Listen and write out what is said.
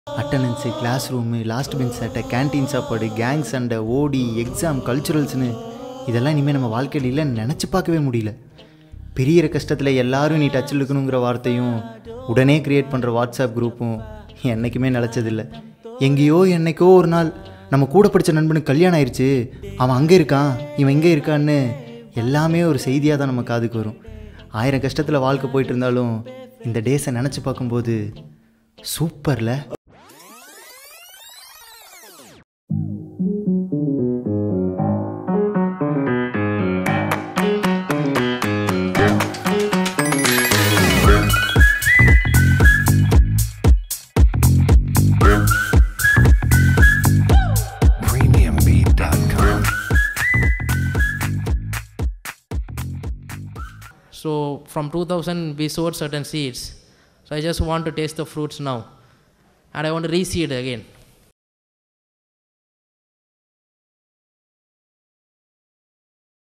Attendance class room last bench சட்டை canteen சாப்பாடு gang சண்டை ஓடி எக்ஸாம் கல்ச்சுரல்ஸ்னு இதெல்லாம் இனிமேல் நம்ம வாழ்க்கையில் இல்லைன்னு நினச்சி பார்க்கவே முடியல பெரிய கஷ்டத்தில் எல்லாரும் நீ டச்சில் இருக்கணுங்கிற வார்த்தையும் உடனே க்ரியேட் பண்ணுற வாட்ஸ்அப் குரூப்பும் என்றைக்குமே நிலச்சதில்லை எங்கேயோ என்னைக்கோ ஒரு நாள் நம்ம கூட படித்த நண்பனுக்கு கல்யாணம் ஆயிடுச்சு அவன் அங்கே இருக்கான் இவன் இங்கே இருக்கான்னு எல்லாமே ஒரு செய்தியாக தான் நம்ம காதுக்கு வரும் ஆயிரம் கஷ்டத்தில் வாழ்க்கை போயிட்டு இருந்தாலும் இந்த டேஸை நினச்சி பார்க்கும்போது சூப்பர்ல premiumbeat.com. So from 2000 we sowed certain seeds. So I just want to taste the fruits now. And I want to reseed again.